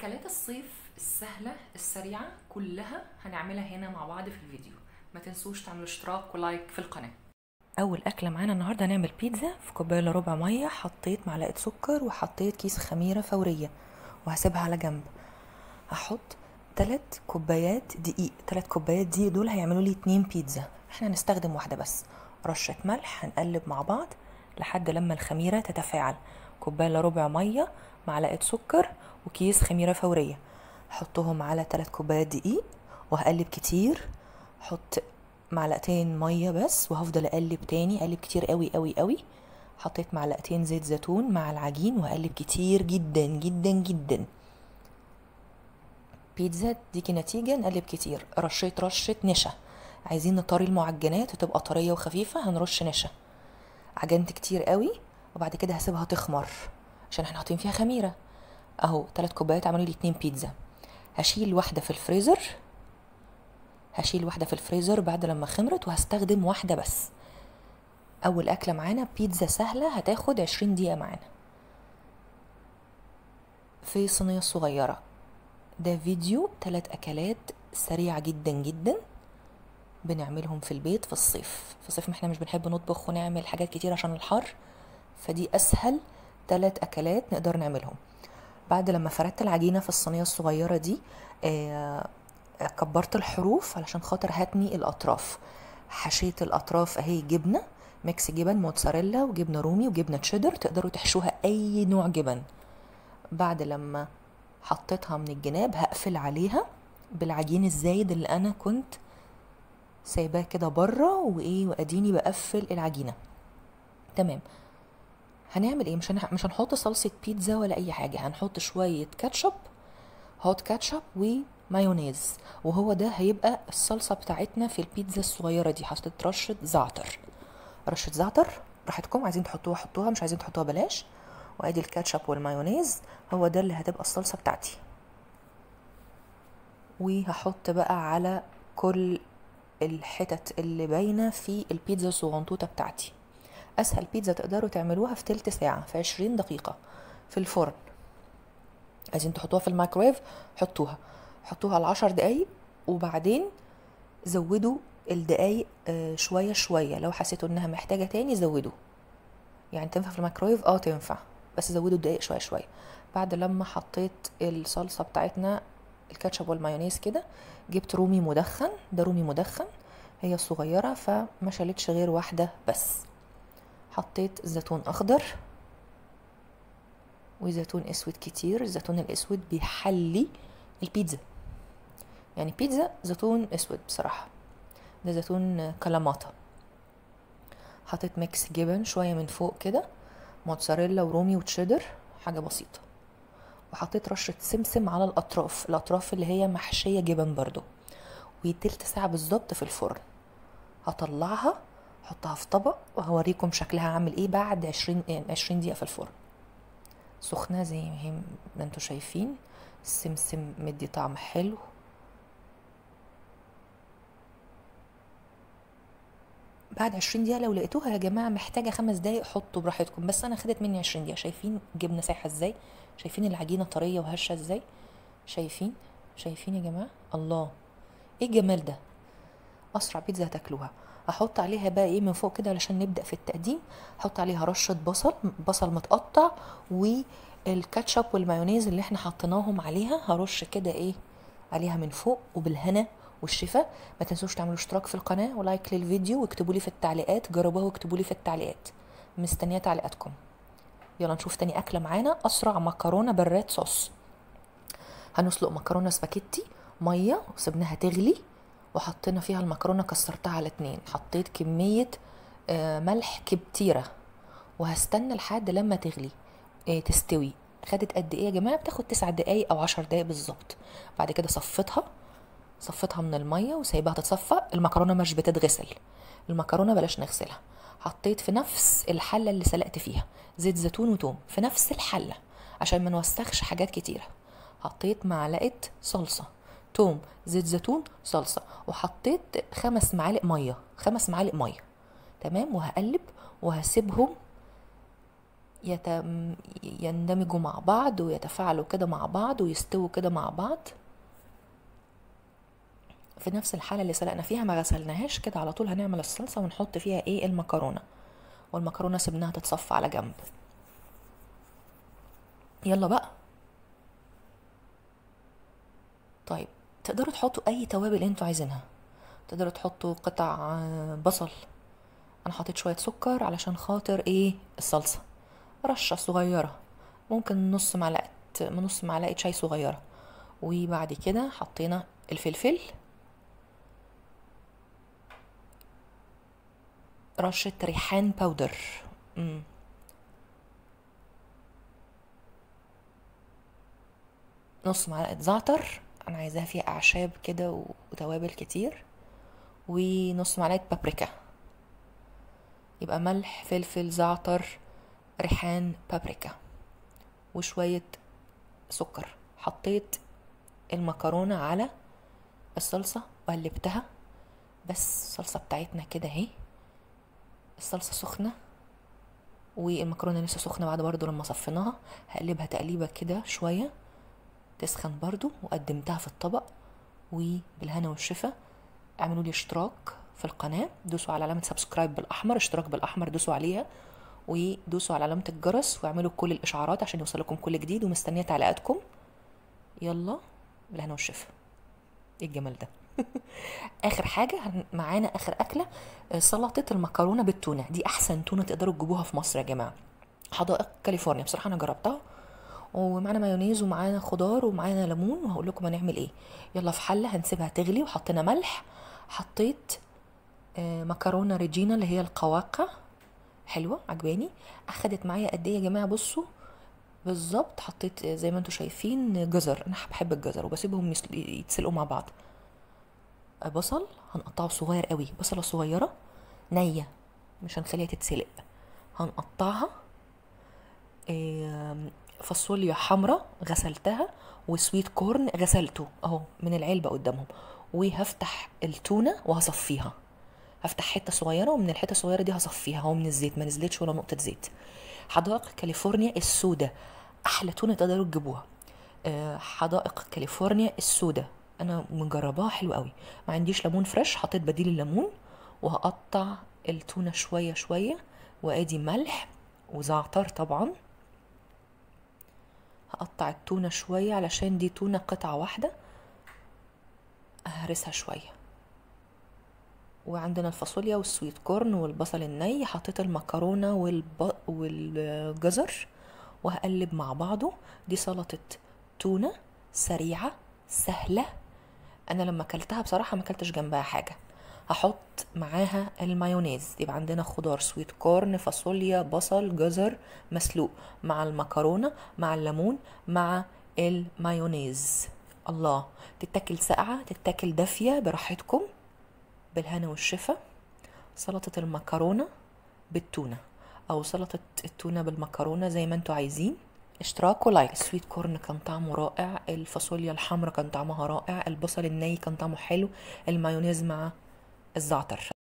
اكلات الصيف السهله السريعه كلها هنعملها هنا مع بعض في الفيديو ما تنسوش تعملوا اشتراك ولايك في القناه اول اكله معانا النهارده هنعمل بيتزا في كوبايه الا ربع ميه حطيت معلقه سكر وحطيت كيس خميره فوريه وهسيبها على جنب هحط تلات كوبايات دقيق تلات كوبايات دقيق دول هيعملوا لي اتنين بيتزا احنا هنستخدم واحده بس رشه ملح هنقلب مع بعض لحد لما الخميره تتفاعل كوبايه الا ربع ميه معلقه سكر وكيس خميره فوريه حطهم على تلات كوبايات دقيق وهقلب كتير حط معلقتين ميه بس وهفضل اقلب تاني اقلب كتير قوي قوي قوي حطيت معلقتين زيت زيتون مع العجين وهقلب كتير جدا جدا جدا بيتزا تديكي نتيجة نقلب كتير رشيت رشة نشا عايزين نطري المعجنات وتبقى طرية وخفيفة هنرش نشا عجنت كتير قوي وبعد كده هسيبها تخمر عشان احنا حاطين فيها خميرة اهو تلات كوبايات عملوا لي اتنين بيتزا هشيل واحدة في الفريزر هشيل واحدة في الفريزر بعد لما خمرت وهستخدم واحدة بس أول أكلة معانا بيتزا سهلة هتاخد عشرين دقيقة معانا في صينية صغيرة ده فيديو تلات أكلات سريعة جدا جدا بنعملهم في البيت في الصيف في الصيف ما احنا مش بنحب نطبخ ونعمل حاجات كتير عشان الحر فدي أسهل تلات أكلات نقدر نعملهم بعد لما فردت العجينة في الصينية الصغيرة دي آه كبرت الحروف علشان خاطر هاتني الاطراف حشيت الاطراف اهي جبنه ميكس جبن موتزاريلا وجبنه رومي وجبنه تشيدر تقدروا تحشوها اي نوع جبن بعد لما حطيتها من الجناب هقفل عليها بالعجين الزايد اللي انا كنت سايباه كده بره وايه واديني بقفل العجينه تمام هنعمل ايه مش هنح... مش هنحط صلصه بيتزا ولا اي حاجه هنحط شويه كاتشب هوت كاتشب و مايونيز وهو ده هيبقى الصلصة بتاعتنا في البيتزا الصغيرة دي حطيت رشة زعتر رشة زعتر براحتكم عايزين تحطوها حطوها مش عايزين تحطوها بلاش وادي الكاتشب والمايونيز هو ده اللي هتبقى الصلصة بتاعتي وهحط بقى على كل الحتت اللي باينة في البيتزا الصغنطوطة بتاعتي أسهل بيتزا تقدروا تعملوها في تلت ساعة في عشرين دقيقة في الفرن عايزين تحطوها في الميكرويف حطوها حطوها على عشر دقايق وبعدين زودوا الدقايق شوية شوية لو حسيتوا انها محتاجة تاني زودوا يعني تنفع في الميكرويف اه تنفع بس زودوا الدقايق شوية شوية بعد لما حطيت الصلصة بتاعتنا الكاتشب والمايونيز كده جبت رومي مدخن ده رومي مدخن هي صغيرة فما شالتش غير واحدة بس حطيت زيتون أخضر وزيتون أسود كتير الزيتون الأسود بيحلي البيتزا يعني بيتزا زيتون اسود بصراحة ده زيتون كلاماتا حطيت ميكس جبن شوية من فوق كده موتزاريلا ورومي وتشيدر حاجة بسيطة وحطيت رشة سمسم على الأطراف الأطراف اللي هي محشية جبن برضو وتلت ساعة بالظبط في الفرن هطلعها احطها في طبق وهوريكم شكلها عامل ايه بعد عشرين عشرين دقيقة في الفرن سخنة زي ما هي ما انتوا شايفين السمسم مدي طعم حلو بعد عشرين دقيقة لو لقيتوها يا جماعة محتاجة خمس دقايق حطوا براحتكم بس أنا خدت مني عشرين دقيقة شايفين جبنة سايحة ازاي شايفين العجينة طرية وهشة ازاي شايفين شايفين يا جماعة الله ايه الجمال ده أسرع بيتزا هتاكلوها احط عليها بقى ايه من فوق كده علشان نبدا في التقديم احط عليها رشه بصل بصل متقطع والكاتشب والمايونيز اللي احنا حطيناهم عليها هرش كده ايه عليها من فوق وبالهنا والشفا ما تنسوش تعملوا اشتراك في القناه ولايك للفيديو واكتبوا لي في التعليقات جربوها واكتبوا لي في التعليقات مستنيه تعليقاتكم يلا نشوف تاني اكله معانا اسرع مكرونه بالريد صوص هنسلق مكرونه سباكيتي ميه وسبناها تغلي وحطينا فيها المكرونة كسرتها على اتنين حطيت كمية ملح كتيرة وهستنى لحد لما تغلي تستوي خدت قد ايه يا جماعة بتاخد تسع دقايق او عشر دقايق بالظبط بعد كده صفتها صفتها من المية وسايبها تتصفى المكرونة مش بتتغسل المكرونة بلاش نغسلها حطيت في نفس الحلة اللي سلقت فيها زيت زيتون وتوم في نفس الحلة عشان ما نوسخش حاجات كتيرة حطيت معلقة صلصة توم زيت زيتون صلصه وحطيت خمس معالق ميه خمس معالق ميه تمام وهقلب وهسيبهم يت... يندمجوا مع بعض ويتفاعلوا كده مع بعض ويستووا كده مع بعض في نفس الحالة اللي سلقنا فيها ما غسلناهاش كده على طول هنعمل الصلصة ونحط فيها ايه المكرونة والمكرونة سيبناها تتصفى على جنب يلا بقى طيب تقدروا تحطوا اي توابل انتوا عايزينها تقدروا تحطوا قطع بصل انا حطيت شويه سكر علشان خاطر ايه الصلصه رشه صغيره ممكن نص معلقه نص معلقه شاي صغيره وبعد كده حطينا الفلفل رشه ريحان باودر مم. نص معلقه زعتر انا عايزاها فيها اعشاب كده وتوابل كتير ونص معلقه بابريكا يبقى ملح فلفل زعتر ريحان بابريكا وشوية سكر حطيت المكرونة على الصلصة وقلبتها بس الصلصة بتاعتنا كده اهي الصلصة سخنة والمكرونة لسه سخنة بعد برضو لما صفيناها هقلبها تقليبة كده شوية تسخن برضو وقدمتها في الطبق وبالهنا والشفا اعملوا لي اشتراك في القناة دوسوا على علامة سبسكرايب بالأحمر اشتراك بالأحمر دوسوا عليها ودوسوا على علامة الجرس واعملوا كل الإشعارات عشان يوصلكم كل جديد ومستنية تعليقاتكم يلا بالهنا والشفا ايه الجمال ده اخر حاجه معانا اخر اكله سلطه المكرونه بالتونه دي احسن تونه تقدروا تجيبوها في مصر يا جماعه حدائق كاليفورنيا بصراحه انا جربتها ومعانا مايونيز ومعانا خضار ومعانا ليمون وهقول لكم هنعمل ايه يلا في حله هنسيبها تغلي وحطينا ملح حطيت مكرونه ريجينا اللي هي القواقع حلوه عجباني اخدت معايا قد ايه يا جماعه بصوا بالظبط حطيت زي ما انتم شايفين جزر انا بحب الجزر وبسيبهم يتسلقوا مع بعض بصل هنقطعه صغير قوي بصله صغيره نيه مش هنخليها تتسلق هنقطعها فاصوليا حمراء غسلتها وسويت كورن غسلته اهو من العلبه قدامهم وهفتح التونه وهصفيها هفتح حته صغيره ومن الحته الصغيره دي هصفيها اهو من الزيت ما نزلتش ولا نقطه زيت حدائق كاليفورنيا السوداء احلى تونه تقدروا تجيبوها حدائق كاليفورنيا السوداء انا مجرباها حلو قوي ما عنديش ليمون فريش حطيت بديل الليمون وهقطع التونه شويه شويه وادي ملح وزعتر طبعا هقطع التونه شويه علشان دي تونه قطعه واحده هرسها شويه وعندنا الفاصوليا والسويت كورن والبصل الني حطيت المكرونه والب... والجزر وهقلب مع بعضه دي سلطه تونه سريعه سهله انا لما اكلتها بصراحه ما اكلتش جنبها حاجه هحط معاها المايونيز يبقى عندنا خضار سويت كورن فاصوليا بصل جزر مسلوق مع المكرونه مع الليمون مع المايونيز الله تتاكل ساقعه تتاكل دافيه براحتكم بالهنا والشفا سلطه المكرونه بالتونه او سلطه التونه بالمكرونه زي ما انتوا عايزين اشتراك ولايك السويت كورن كان طعمه رائع الفاصوليا الحمراء كان طعمها رائع البصل الني كان طعمه حلو المايونيز مع الزعتر